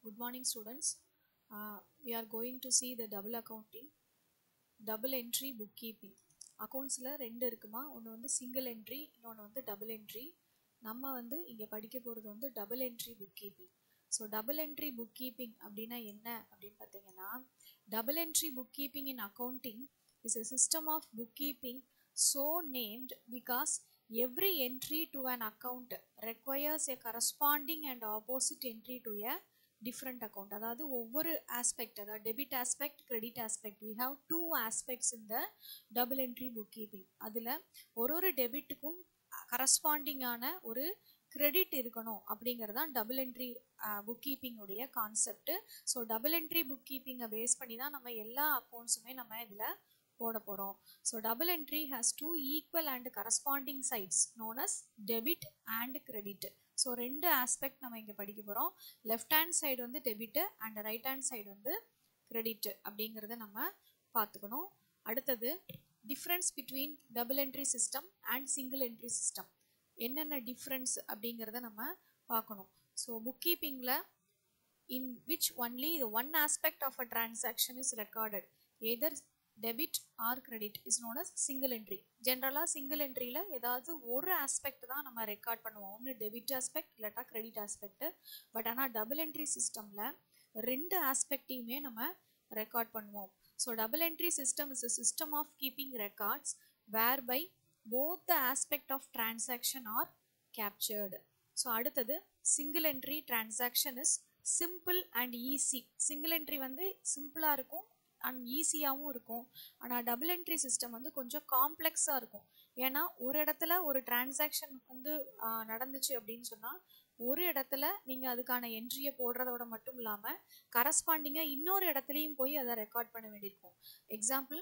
Good morning, students. Uh, we are going to see the double accounting, double entry bookkeeping. அக்கௌண்ட்ஸில் ரெண்டு இருக்குமா ஒன்று வந்து single entry இன்னொன்று வந்து டபுள் என்ட்ரி நம்ம வந்து இங்கே படிக்க போகிறது வந்து double entry bookkeeping so double entry bookkeeping அப்படின்னா என்ன அப்படின்னு பார்த்தீங்கன்னா double entry bookkeeping in accounting is a system of bookkeeping so named because every entry to an account requires a corresponding and opposite entry to a different account அதாவது ஒவ்வொரு aspect அதாவது debit aspect credit aspect we have two aspects இந்த double entry bookkeeping அதில் ஒரு ஒரு டெபிட்டுக்கும் கரஸ்பாண்டிங்கான ஒரு credit இருக்கணும் அப்படிங்கிறது தான் டபுள் என்ட்ரி புக் கீப்பிங்குடைய கான்செப்ட் ஸோ டபுள் என்ட்ரி புக் கீப்பிங்கை பேஸ் பண்ணி தான் நம்ம எல்லா அக்கௌண்ட்ஸுமே நம்ம இதில் போட போகிறோம் so double entry has to equal and corresponding sides known as debit and credit so ரெண்டு ஆஸ்பெக்ட் நம்ம இங்கே படிக்க போகிறோம் லெஃப்ட் ஹேண்ட் சைடு வந்து debit and right hand side வந்து கிரெடிட் அப்படிங்கிறத நம்ம பார்த்துக்கணும் அடுத்தது difference between double entry system and single entry system என்னென்ன டிஃப்ரென்ஸ் அப்படிங்கிறத நம்ம பார்க்கணும் ஸோ புக் கீப்பிங்கில் in which only one aspect of a transaction is recorded either debit or credit is known as single entry ஜென்ரலாக சிங்கிள் என்ட்ரியில் ஏதாவது ஒரு ஆஸ்பெக்ட் தான் நம்ம ரெக்கார்ட் பண்ணுவோம் ஒன்று டெபிட் ஆஸ்பெக்ட் இல்லாட்டா கிரெடிட் ஆஸ்பெக்ட் பட் ஆனால் டபுள் என்ட்ரி சிஸ்டமில் ரெண்டு ஆஸ்பெக்டையுமே நம்ம ரெக்கார்ட் பண்ணுவோம் so double entry system is a system of keeping records whereby both the aspect of transaction R captured so அடுத்தது single entry transaction is simple and easy single entry வந்து சிம்பிளாக இருக்கும் and ஈஸியாகவும் இருக்கும் ஆனால் double entry system வந்து கொஞ்சம் காம்ப்ளெக்ஸாக இருக்கும் ஏன்னா ஒரு இடத்துல ஒரு டிரான்சாக்ஷன் வந்து நடந்துச்சு அப்படின்னு சொன்னால் ஒரு இடத்துல நீங்கள் அதுக்கான என்ட்ரியை போடுறதோட மட்டும் இல்லாமல் கரஸ்பாண்டிங்காக இன்னொரு இடத்துலையும் போய் அதை ரெக்கார்ட் பண்ண வேண்டியிருக்கும் example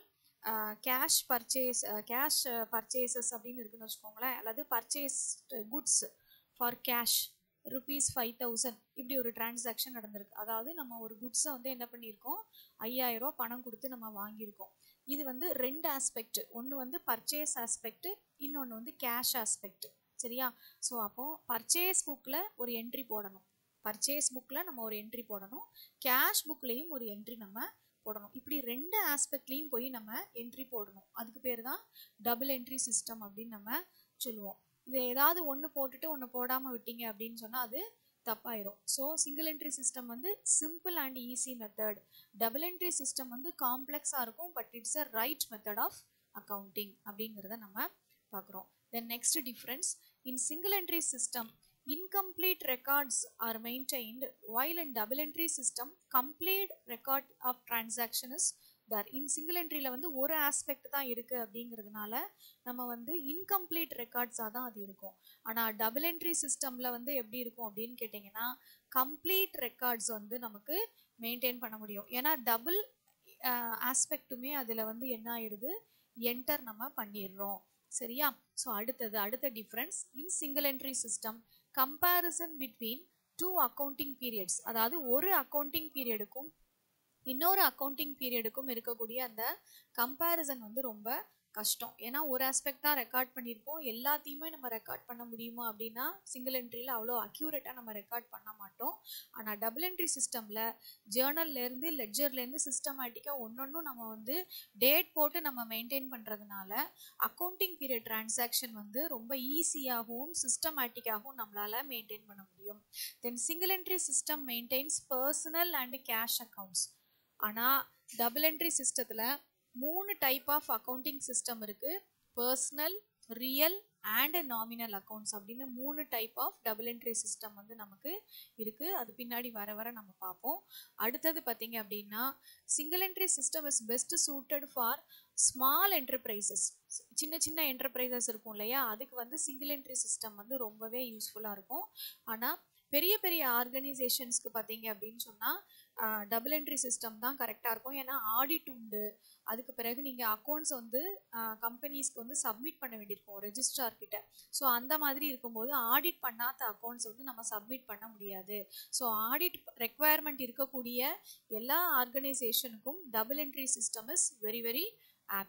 cash purchase cash purchases அப்படின்னு இருக்குன்னு வச்சுக்கோங்களேன் அல்லது purchase goods for cash rupees five thousand இப்படி ஒரு டிரான்சாக்ஷன் நடந்திருக்கு அதாவது நம்ம ஒரு குட்ஸை வந்து என்ன பண்ணியிருக்கோம் ஐயாயிரம் ரூபா பணம் கொடுத்து நம்ம வாங்கியிருக்கோம் இது வந்து ரெண்டு ஆஸ்பெக்ட் ஒன்று வந்து பர்ச்சேஸ் ஆஸ்பெக்ட் இன்னொன்று வந்து கேஷ் ஆஸ்பெக்ட் சரியா ஸோ அப்போது பர்ச்சேஸ் புக்கில் ஒரு என்ட்ரி போடணும் பர்ச்சேஸ் புக்கில் நம்ம ஒரு என்ட்ரி போடணும் கேஷ் புக்லேயும் ஒரு என்ட்ரி நம்ம போடணும் இப்படி ரெண்டு ஆஸ்பெக்ட்லேயும் போய் நம்ம என்ட்ரி போடணும் அதுக்கு பேர் தான் டபுள் என்ட்ரி சிஸ்டம் அப்படின்னு நம்ம சொல்லுவோம் இதை ஏதாவது ஒன்று போட்டுட்டு ஒன்று போடாமல் விட்டீங்க அப்படின்னு சொன்னால் அது தப்பாயிரும் ஸோ சிங்கிள் என்ட்ரி சிஸ்டம் வந்து simple and easy method double entry system வந்து காம்ப்ளெக்ஸாக இருக்கும் but it's a right method of accounting அப்படிங்கிறத நம்ம பார்க்குறோம் then next difference in single entry system incomplete records are maintained while in double entry system complete record of transaction is there in single entryல வந்து ஒரு aspect தான் இருக்கு அப்படிங்கிறதுனால நம்ம வந்து இன்கம்ப்ளீட் ரெக்கார்ட்ஸாக தான் அது இருக்கும் ஆனால் டபுள் என்ட்ரி சிஸ்டமில் வந்து எப்படி இருக்கும் அப்படின்னு கேட்டிங்கன்னா கம்ப்ளீட் ரெக்கார்ட்ஸ் வந்து நமக்கு மெயின்டைன் பண்ண முடியும் ஏன்னா டபுள் ஆஸ்பெக்ட்டுமே அதில் வந்து என்ன ஆயிடுது என்டர் நம்ம பண்ணிடுறோம் சரியா ஸோ அடுத்தது அடுத்த difference in single entry system comparison between two accounting periods அதாவது ஒரு அக்கௌண்டிங் பீரியடுக்கும் இன்னொரு அக்கௌண்டிங் பீரியடுக்கும் இருக்கக்கூடிய அந்த கம்பேரிசன் வந்து ரொம்ப கஷ்டம் ஏன்னா ஒரு ஆஸ்பெக்ட் தான் ரெக்கார்ட் பண்ணியிருப்போம் எல்லாத்தையுமே நம்ம ரெக்கார்ட் பண்ண முடியுமா அப்படின்னா சிங்கிள் என்ட்ரியில் அவ்வளோ அக்யூரேட்டாக நம்ம ரெக்கார்ட் பண்ண மாட்டோம் ஆனால் டபுள் என்ட்ரி சிஸ்டமில் ஜேர்னல்லேருந்து லெட்ஜர்லேருந்து சிஸ்டமேட்டிக்காக ஒன்றொன்றும் நம்ம வந்து டேட் போட்டு நம்ம மெயின்டைன் பண்ணுறதுனால அக்கௌண்டிங் பீரியட் டிரான்சாக்ஷன் வந்து ரொம்ப ஈஸியாகவும் சிஸ்டமேட்டிக்காகவும் நம்மளால் மெயின்டைன் பண்ண முடியும் then single entry system maintains personal and cash accounts ஆனால் டபுள் என்ட்ரி சிஸ்டத்தில் மூணு டைப் ஆஃப் அக்கௌண்டிங் சிஸ்டம் இருக்குது personal real and nominal accounts அப்படின்னு மூணு type of double entry system வந்து நமக்கு இருக்குது அது பின்னாடி வர வர நம்ம பார்ப்போம் அடுத்தது பார்த்தீங்க அப்படின்னா single entry system is best suited for small enterprises சின்ன சின்ன என்டர்பிரைசஸ் இருக்கும் இல்லையா அதுக்கு வந்து சிங்கிள் என்ட்ரி சிஸ்டம் வந்து ரொம்பவே யூஸ்ஃபுல்லாக இருக்கும் ஆனால் பெரிய பெரிய ஆர்கனைசேஷன்ஸ்க்கு பார்த்தீங்க அப்படின்னு சொன்னால் டபுள் என்ட்ரி சிஸ்டம் தான் கரெக்டாக இருக்கும் ஏன்னா ஆடிட் உண்டு அதுக்கு பிறகு நீங்கள் அக்கௌண்ட்ஸ் வந்து கம்பெனிஸ்க்கு வந்து சப்மிட் பண்ண வேண்டியிருக்கும் ரெஜிஸ்ட்ரார் கிட்ட ஸோ அந்த மாதிரி இருக்கும்போது ஆடிட் பண்ணாத அக்கௌண்ட்ஸ் வந்து நம்ம சப்மிட் பண்ண முடியாது ஸோ ஆடிட் ரெக்குவயர்மெண்ட் இருக்கக்கூடிய எல்லா ஆர்கனைசேஷனுக்கும் double entry system is very very apt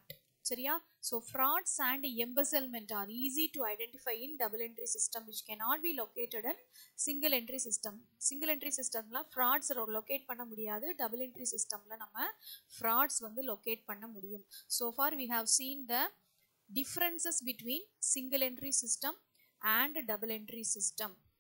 சரியா so frauds and embezzlement are easy to identify in double entry system which cannot be located in single entry system single entry சிஸ்டம்லாம் frauds locate பண்ண முடியாது double entry சிஸ்டமில் நம்ம frauds வந்து locate பண்ண முடியும் so far we have seen the differences between single entry system and double entry system